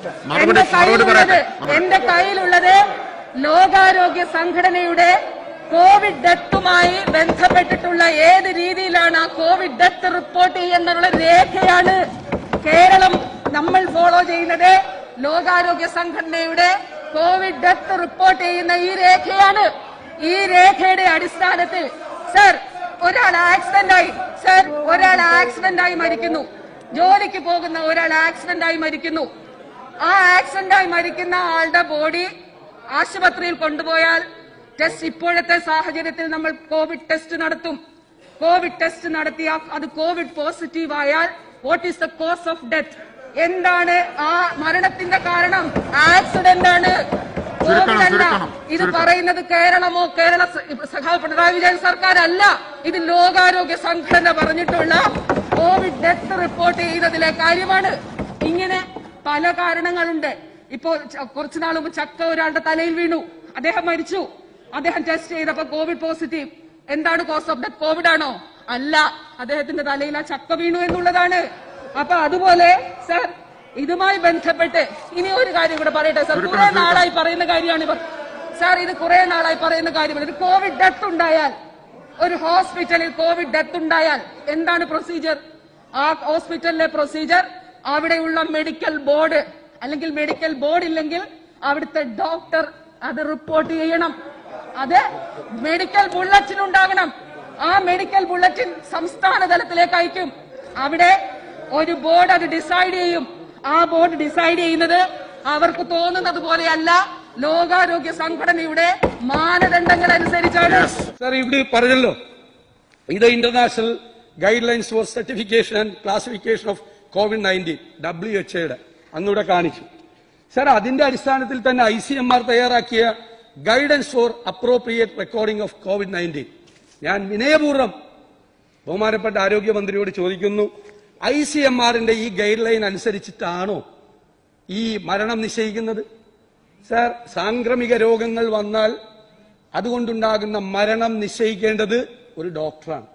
മറുപടി- എന്റെ മറുപടി കയ്യിലുള്ളത് പറയട്ടെ. എന്റെ കയ്യിലുള്ളത് ലോകാരോഗ്യ സംഘടനയുടെ കോവിഡ് ഡെത്തുമായി ബന്ധപ്പെട്ടിട്ടുള്ള ഏത് രീതിയിലാണ് ആ കോവിഡ് ഡെത്ത് റിപ്പോർട്ട് ചെയ്യുന്നുള്ള രേഖയാണ് കേരളം നമ്മൾ ഫോളോ ചെയ്യുന്നത് ലോകാരോഗ്യ സംഘടനയുടെ കോവിഡ് ഡെത്ത് റിപ്പോർട്ട് ചെയ്യുന്ന ഈ രേഖയാണ് ഈ രേഖയുടെ അടിസ്ഥാനത്തിൽ സർ ഒരാൾ ആക്സിഡന്റ് ആയി സർ ഒരാൾ ആക്സിഡന്റ് ആയി മരിക്കുന്നു ജോലിക്ക് പോകുന്ന ഒരാൾ ആക്സിഡന്റ് ആയി മരിക്കുന്നു ആ ആക്സിഡന്റ് ആയി മരിക്കുന്ന ആളുടെ ബോഡി ആശുപത്രിയിൽ കൊണ്ടുപോയാൽ ടെസ്റ്റ് ഇപ്പോഴത്തെ സാഹചര്യത്തിൽ നമ്മൾ കോവിഡ് ടെസ്റ്റ് നടത്തും കോവിഡ് ടെസ്റ്റ് നടത്തി ആ- അത് കോവിഡ് പോസിറ്റീവ് ആയാൽ what is the cause of death എന്താണ് ആ മരണത്തിന്റെ കാരണം ആക്സിഡന്റ് ആണ് ചുരുക്കണം, കോവിഡ് അല്ല ചുരുക്കണം, ഇത് ചുരുക്കണം. പറയുന്നത് കേരളമോ കേരള സ- സഖാവ് പിണറായി വിജയൻ സർക്കാരല്ല ഇത് ലോകാരോഗ്യ സംഘടന പറഞ്ഞിട്ടുള്ള കോവിഡ് ഡെത്ത് റിപ്പോർട്ട് ചെയ്യുന്നതിലെ കാര്യമാണ് ഇങ്ങനെ പല കാരണങ്ങളുണ്ട് ഇപ്പോ ച- കുറച്ചു നാൾ മുമ്പ് ചക്ക ഒരാളുടെ തലയിൽ വീണു അദ്ദേഹം മരിച്ചു അദ്ദേഹം ടെസ്റ്റ് ചെയ്തപ്പോ കോവിഡ് പോസിറ്റീവ് എന്താണ് കോസ് ഓഫ് ഡെത്ത് കോവിഡ് ആണോ അല്ല അദ്ദേഹത്തിന്റെ തലയിൽ ആ ചക്ക വീണു എന്നുള്ളതാണ് അപ്പൊ അതുപോലെ സർ ഇതുമായി ബന്ധപ്പെട്ട് ഇനി ഒരു കാര്യം കൂടെ പറയട്ടെ സർ കുറെ നാളായി പറയുന്ന കാര്യമാണ് ഇവർ സാർ ഇത് കുറെ നാളായി പറയുന്ന കാര്യമാണ് ഒരു കോവിഡ് ഡെത്ത് ഉണ്ടായാൽ ഒരു ഹോസ്പിറ്റലിൽ കോവിഡ് ഡെത്ത് ഉണ്ടായാൽ എന്താണ് പ്രൊസീജിയർ ആ ഹോസ്പിറ്റലിലെ പ്രൊസീജിയർ അവിടെയുള്ള മെഡിക്കൽ ബോർഡ് അല്ലെങ്കിൽ മെഡിക്കൽ ബോർഡ് ഇല്ലെങ്കിൽ അവിടുത്തെ ഡോക്ടർ അത് റിപ്പോർട്ട് ചെയ്യണം അത് മെഡിക്കൽ ബുള്ളറ്റിൻ ഉണ്ടാകണം ആ മെഡിക്കൽ ബുള്ളറ്റിൻ സംസ്ഥാന തലത്തിലേക്ക് അയക്കും അവിടെ ഒരു ബോർഡ് അത് ഡിസൈഡ് ചെയ്യും ആ ബോർഡ് ഡിസൈഡ് ചെയ്യുന്നത് അവർക്ക് തോന്നുന്നത് പോലെയല്ല ലോകാരോഗ്യ സംഘടനയുടെ മാനദണ്ഡങ്ങൾ അനുസരിച്ചാണ് സാർ ഇവിടെ പറഞ്ഞല്ലോ ഇത് international guidelines for certification and classification of covid nineteen W H എയുടെ അന്നിവിടെ കാണിച്ചു സാർ അതിന്റെ അടിസ്ഥാനത്തിൽ തന്നെ ഐ സി എം ആർ തയ്യാറാക്കിയ guidance for appropriate recording of covid nineteen ഞാൻ വിനയപൂർവ്വം ബഹുമാനപ്പെട്ട ആരോഗ്യമന്ത്രിയോട് ചോദിക്കുന്നു ഐ സി എം ആറിന്റെ ഈ ഗൈഡ് ലൈൻ അനുസരിച്ചിട്ടാണോ ഈ മരണം നിശ്ചയിക്കുന്നത് സാർ സാംക്രമിക രോഗങ്ങൾ വന്നാൽ അതുകൊണ്ടുണ്ടാകുന്ന മരണം നിശ്ചയിക്കേണ്ടത് ഒരു ഡോക്ടറാണ്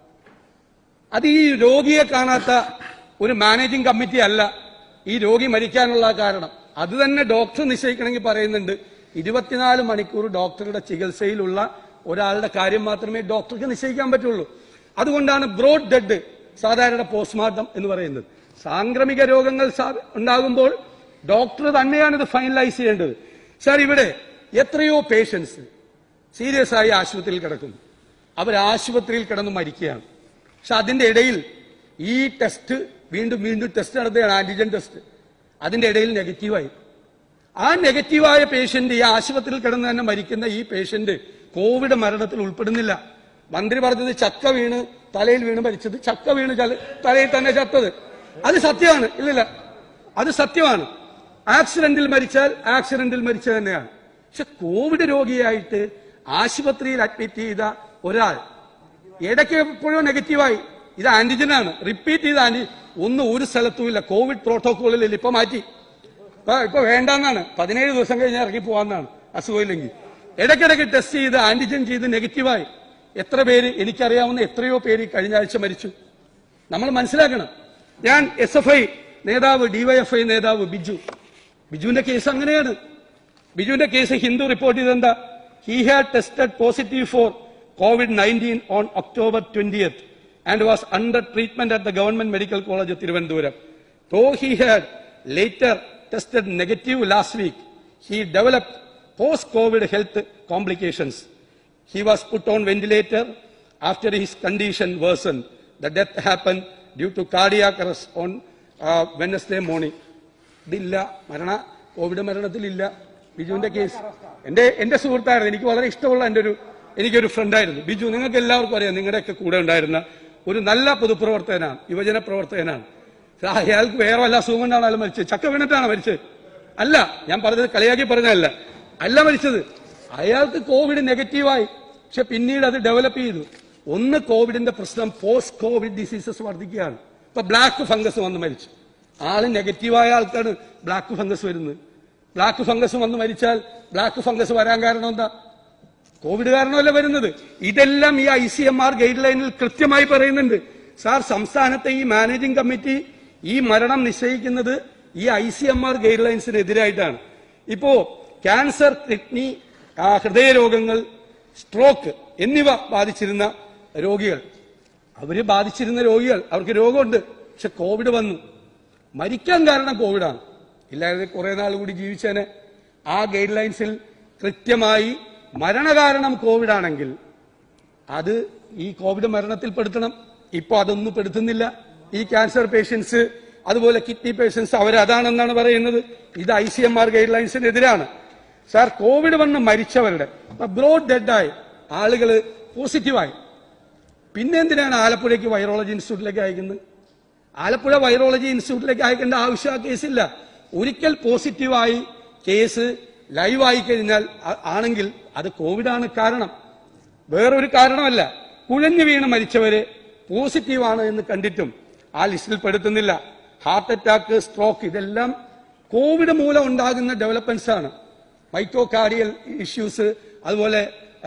അത് ഈ രോഗിയെ കാണാത്ത ഒരു മാനേജിംഗ് കമ്മിറ്റി അല്ല ഈ രോഗി മരിക്കാനുള്ള കാരണം അത് തന്നെ ഡോക്ടർ നിശ്ചയിക്കണമെങ്കിൽ പറയുന്നുണ്ട് ഇരുപത്തിനാല് മണിക്കൂർ ഡോക്ടറുടെ ചികിത്സയിലുള്ള ഒരാളുടെ കാര്യം മാത്രമേ ഡോക്ടർക്ക് നിശ്ചയിക്കാൻ പറ്റുള്ളൂ അതുകൊണ്ടാണ് ബ്രോഡ് ഡെഡ് സാധാരണ പോസ്റ്റ്മോർട്ടം എന്ന് പറയുന്നത് സാംക്രമിക രോഗങ്ങൾ സാ- ഉണ്ടാകുമ്പോൾ ഡോക്ടർ തന്നെയാണ് ഇത് ഫൈനലൈസ് ചെയ്യേണ്ടത് സാർ ഇവിടെ എത്രയോ പേഷ്യൻസ് സീരിയസ് ആയി ആശുപത്രിയിൽ കിടക്കുന്നു അവർ ആശുപത്രിയിൽ കിടന്ന് മരിക്കുകയാണ് പക്ഷെ അതിന്റെ ഇടയിൽ ഈ ടെസ്റ്റ് വീണ്ടും വീണ്ടും ടെസ്റ്റ് നടത്തുകയാണ് ആന്റിജൻ ടെസ്റ്റ് അതിന്റെ ഇടയിൽ നെഗറ്റീവായി ആ നെഗറ്റീവായ പേഷ്യന്റ് ഈ ആശുപത്രിയിൽ കിടന്ന് തന്നെ മരിക്കുന്ന ഈ പേഷ്യന്റ് കോവിഡ് മരണത്തിൽ ഉൾപ്പെടുന്നില്ല മന്ത്രി പറഞ്ഞത് ചക്ക വീണ് തലയിൽ വീണ് മരിച്ചത് ചക്ക വീണ് ചല- തലയിൽ തന്നെ ചത്തത് അത് സത്യമാണ് ഇല്ലില്ല അത് സത്യമാണ് ആക്സിഡന്റിൽ മരിച്ചാൽ ആക്സിഡന്റിൽ മരിച്ചത് തന്നെയാണ് പക്ഷെ കോവിഡ് രോഗിയായിട്ട് ആശുപത്രിയിൽ അഡ്മിറ്റ് ചെയ്ത ഒരാൾ ഇടയ്ക്ക് എപ്പോഴും നെഗറ്റീവായി ഇത് ആന്റിജനാണ് റിപ്പീറ്റ് ചെയ്ത ആന്റി ഒന്നും ഒരു സ്ഥലത്തുമില്ല കോവിഡ് പ്രോട്ടോകോളിൽ ഇപ്പൊ മാറ്റി ഇപ്പൊ ഇപ്പൊ വേണ്ടെന്നാണ് പതിനേഴ് ദിവസം കഴിഞ്ഞ് ഇറങ്ങി പോവാന്നാണ് അസുഖമില്ലെങ്കിൽ ഇടയ്ക്കിടയ്ക്ക് ടെസ്റ്റ് ചെയ്ത് ആന്റിജൻ ചെയ്ത് നെഗറ്റീവായി എത്ര പേര് എനിക്കറിയാവുന്ന എത്രയോ പേര് ഈ കഴിഞ്ഞ ആഴ്ച മരിച്ചു നമ്മൾ മനസ്സിലാക്കണം ഞാൻ എസ് എഫ് ഐ നേതാവ് ഡിവൈഎഫ്ഐ നേതാവ് ബിജു ബിജുവിന്റെ കേസ് അങ്ങനെയാണ് ബിജുവിന്റെ കേസ് ഹിന്ദു റിപ്പോർട്ട് ചെയ്തെന്താ he had tested positive for covid nineteen on October twentieth and was under treatment at the government medical college Thiruvananthapuram though he had later tested negative last week he developed post covid health complications He was put on ventilator after his condition worsened. The death happened due to cardiac arrest on uh, Wednesday morning. ഇതില്ല മരണ Covid മരണത്തിലില്ല ബിജുവിന്റെ case എന്റെ എന്റെ സുഹൃത്തായിരുന്നു എനിക്ക് വളരെ ഇഷ്ടമുള്ള എന്റെ ഒരു എനിക്കൊരു ഫ്രണ്ടായിരുന്നു ബിജു നിങ്ങൾക്ക് എല്ലാവർക്കും അറിയാം നിങ്ങളുടെയൊക്കെ കൂടെ ഉണ്ടായിരുന്ന ഒരു നല്ല പൊതുപ്രവർത്തകനാണ് യുവജന പ്രവർത്തകനാണ് പക്ഷേ അയാൾക്ക് വേറെ വല്ല അസുഖം കൊണ്ടാണ് അയാൾ മരിച്ചത് ചക്ക വീണിട്ടാണ് മരിച്ചത് അല്ല ഞാൻ പറഞ്ഞത് കളിയാക്കി പറഞ്ഞതല്ല അല്ല മരിച്ചത് അയാൾക്ക് കോവിഡ് നെഗറ്റീവായി പക്ഷെ പിന്നീട് അത് ഡെവലപ്പ് ചെയ്തു ഒന്ന് കോവിഡിന്റെ പ്രശ്നം പോസ്റ്റ് കോവിഡ് ഡിസീസസ് വർദ്ധിക്കുകയാണ് ഇപ്പൊ ബ്ലാക്ക് ഫംഗസ് വന്ന് മരിച്ചു ആള് നെഗറ്റീവായ ആൾക്കാണ് ബ്ലാക്ക് ഫംഗസ് വരുന്നത് ബ്ലാക്ക് ഫംഗസ് വന്ന് മരിച്ചാൽ ബ്ലാക്ക് ഫംഗസ് വരാൻ കാരണം എന്താ കോവിഡ് കാരണമല്ല വരുന്നത് ഇതെല്ലാം ഈ ഐ സി എം ആർ ഗൈഡ് ലൈനിൽ കൃത്യമായി പറയുന്നുണ്ട് സാർ സംസ്ഥാനത്തെ ഈ മാനേജിംഗ് കമ്മിറ്റി ഈ മരണം നിശ്ചയിക്കുന്നത് ഈ ഐ സി എം ആർ ഗൈഡ് ലൈൻസിനെതിരായിട്ടാണ് ഇപ്പോ ക്യാൻസർ കിഡ്നി ആ, ഹൃദയരോഗങ്ങൾ സ്ട്രോക്ക് എന്നിവ ബാധിച്ചിരുന്ന രോഗികൾ അവര് ബാധിച്ചിരുന്ന രോഗികൾ അവർക്ക് രോഗമുണ്ട് പക്ഷെ കോവിഡ് വന്നു മരിക്കാൻ കാരണം കോവിഡാണ് ഇല്ലാതെ കുറെ നാൾ കൂടി ജീവിച്ചേനെ ആ ഗൈഡ് ലൈൻസിൽ കൃത്യമായി മരണകാരണം കോവിഡ് ആണെങ്കിൽ അത് ഈ കോവിഡ് മരണത്തിൽ പെടുത്തണം ഇപ്പൊ അതൊന്നും പെടുത്തുന്നില്ല ഈ ക്യാൻസർ പേഷ്യൻസ് അതുപോലെ കിഡ്നി പേഷ്യൻസ് അവരതാണെന്നാണ് പറയുന്നത് ഇത് ഐ സി എം ആർ ഗൈഡ് ലൈൻസിനെതിരാണ് സാർ കോവിഡ് വന്ന് മരിച്ചവരുടെ ബ്രോഡ് ഡെഡായി ആളുകൾ പോസിറ്റീവായി പിന്നെ എന്തിനാണ് ആലപ്പുഴയ്ക്ക് വൈറോളജി ഇൻസ്റ്റിറ്റ്യൂട്ടിലേക്ക് അയക്കുന്നത് ആലപ്പുഴ വൈറോളജി ഇൻസ്റ്റിറ്റ്യൂട്ടിലേക്ക് അയക്കേണ്ട ആവശ്യം ആ കേസില്ല ഒരിക്കൽ പോസിറ്റീവായി കേസ് ലൈവായി കഴിഞ്ഞാൽ ആ- ആണെങ്കിൽ അത് കോവിഡാണ് കാരണം വേറൊരു കാരണമല്ല കുഴഞ്ഞു വീണ് മരിച്ചവര് പോസിറ്റീവാണ് എന്ന് കണ്ടിട്ടും ആ ലിസ്റ്റിൽ പെടുത്തുന്നില്ല ഹാർട്ട് അറ്റാക്ക് സ്ട്രോക്ക് ഇതെല്ലാം കോവിഡ് മൂലം ഉണ്ടാകുന്ന ഡെവലപ്മെന്റ്സ് ആണ് മൈക്രോകാർഡിയൽ ഇഷ്യൂസ് അതുപോലെ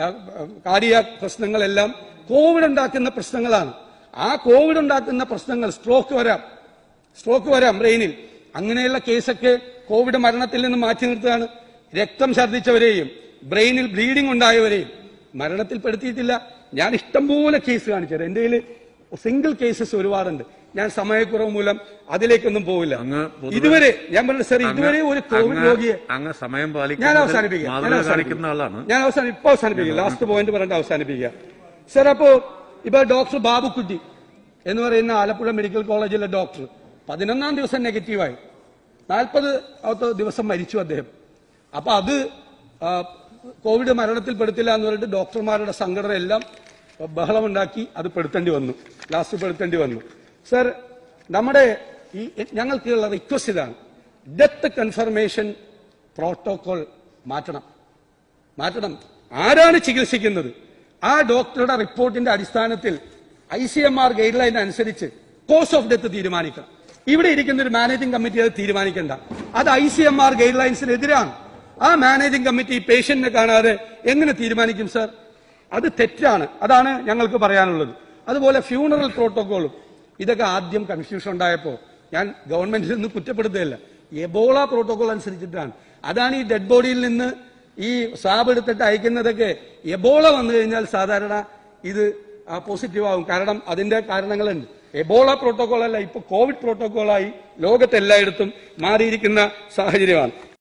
കാർഡിയ പ്രശ്നങ്ങളെല്ലാം കോവിഡ് ഉണ്ടാക്കുന്ന പ്രശ്നങ്ങളാണ് ആ കോവിഡ് ഉണ്ടാക്കുന്ന പ്രശ്നങ്ങൾ സ്ട്രോക്ക് വരാം സ്ട്രോക്ക് വരാം ബ്രെയിനിൽ അങ്ങനെയുള്ള കേസൊക്കെ കോവിഡ് മരണത്തിൽ നിന്ന് മാറ്റി നിർത്തുകയാണ് രക്തം ഛർദ്ദിച്ചവരെയും ബ്രെയിനിൽ ബ്ലീഡിംഗ് ഉണ്ടായവരെയും മരണത്തിൽ പെടുത്തിയിട്ടില്ല ഞാൻ ഇഷ്ടംപോലെ കേസ് കാണിച്ചത് എന്റെ കയ്യിൽ സിംഗിൾ കേസസ് ഒരുപാടുണ്ട് ഞാൻ സമയക്കുറവ് മൂലം അതിലേക്കൊന്നും പോവില്ല അങ്ങ് പൊതുവെ- ഇതുവരെ ഞാൻ പറഞ്ഞു സാർ ഇതുവരെ ഒരു കോവിഡ് അങ്ങ് രോഗിയെ അങ്ങ് സമയം ഞാൻ പാലിക്കുന്നതിൽ അവസാനിപ്പിക്കാം ഞാൻ മാതൃക കാണിക്കുന്ന അവസാനിപ്പിക്കാം ആളാണ് ഞാൻ അവസാനം ഇപ്പൊ അവസാനിപ്പിക്കാം ലാസ്റ്റ് പോയിന്റ് പറഞ്ഞിട്ട് അവസാനിപ്പിക്കുക സർ അപ്പോ ഇപ്പൊ ഡോക്ടർ ബാബുക്കുട്ടി എന്ന് പറയുന്ന ആലപ്പുഴ മെഡിക്കൽ കോളേജിലെ ഡോക്ടർ പതിനൊന്നാം ദിവസം നെഗറ്റീവായി നാൽപ്പത് ദിവസം മരിച്ചു അദ്ദേഹം അപ്പൊ അത് ആ, കോവിഡ് മരണത്തിൽ പെടുത്തില്ല എന്ന് പറഞ്ഞിട്ട് ഡോക്ടർമാരുടെ സംഘടന എല്ലാം ബഹളമുണ്ടാക്കി അത് പെടുത്തേണ്ടി വന്നു ലാസ്റ്റ് പെടുത്തേണ്ടി വന്നു സർ നമ്മുടെ ഈ ഞങ്ങൾക്കുള്ള റിക്വസ്റ്റ് ഇതാണ് ഡെത്ത് കൺഫർമേഷൻ പ്രോട്ടോകോൾ മാറ്റണം മാറ്റണം ആരാണ് ചികിത്സിക്കുന്നത് ആ ഡോക്ടറുടെ റിപ്പോർട്ടിന്റെ അടിസ്ഥാനത്തിൽ I C M R guideline അനുസരിച്ച് കോസ് ഓഫ് ഡെത്ത് തീരുമാനിക്കണം ഇവിടെ ഇരിക്കുന്ന ഒരു മാനേജിംഗ് കമ്മിറ്റി അത് തീരുമാനിക്കണ്ട അത് ഐ സി എം ആർ ഗൈഡ് ലൈൻസിനെതിരാണ് ആ മാനേജിംഗ് കമ്മിറ്റി പേഷ്യന്റിനെ കാണാതെ എങ്ങനെ തീരുമാനിക്കും സർ അത് തെറ്റാണ് അതാണ് ഞങ്ങൾക്ക് പറയാനുള്ളത് അതുപോലെ ഫ്യൂണറൽ പ്രോട്ടോകോളും ഇതൊക്കെ ആദ്യം കൺഫ്യൂഷൻ ഉണ്ടായപ്പോൾ ഞാൻ ഗവൺമെന്റിൽ നിന്ന് കുറ്റപ്പെടുത്തുകയല്ല എബോള പ്രോട്ടോകോൾ അനുസരിച്ചിട്ടാണ് അതാണ് ഈ ഡെഡ് ബോഡിയിൽ നിന്ന് ഈ സ്വാബ് എടുത്തിട്ട് അയക്കുന്നതൊക്കെ എബോള വന്നു കഴിഞ്ഞാൽ സാധാരണ ഇത് പോസിറ്റീവ് ആവും കാരണം അതിന്റെ കാരണങ്ങളുണ്ട് എബോള പ്രോട്ടോകോൾ അല്ല ഇപ്പൊ കോവിഡ് പ്രോട്ടോകോളായി ലോകത്തെല്ലായിടത്തും മാറിയിരിക്കുന്ന സാഹചര്യമാണ്